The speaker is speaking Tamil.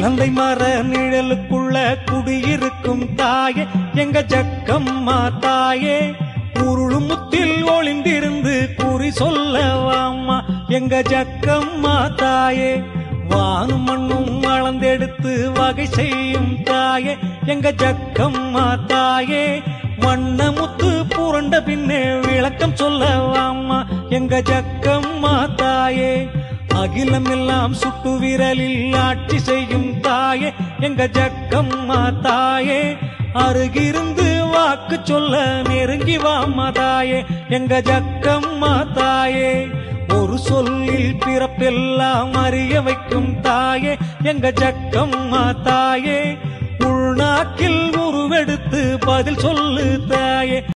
இலந்தை மர நிழலுக்குள்ள குடியிருக்கும் தாயே எங்க ஜக்கம்மா தாயே உருளும் முத்தில் ஒளிந்திருந்து குறி சொல்லவாம்மா எங்க ஜக்கம்மா தாயே வானும் மண்ணும் அளந்தெடுத்து வகை செய்யும் தாயே எங்க ஜக்கம்மா தாயே வண்ணமுத்து புரண்ட பின்னே விளக்கம் சொல்லவாம்மா எங்க ஜக்கம்மா தாயே அகிலம் எல்லாம் சுட்டு விரலில் ஆட்சி செய்யும் தாயே எங்க ஜக்கம்மா தாயே அருகிருந்து வாக்கு சொல்ல நெருங்கி வாம்மா தாயே எங்க ஜக்கம்மா தாயே ஒரு சொல்லில் பிறப்பெல்லாம் அறிய வைக்கும் தாயே எங்க ஜக்கம்மா தாயே உள்நாக்கில் உருவெடுத்து பதில் சொல்லு தாயே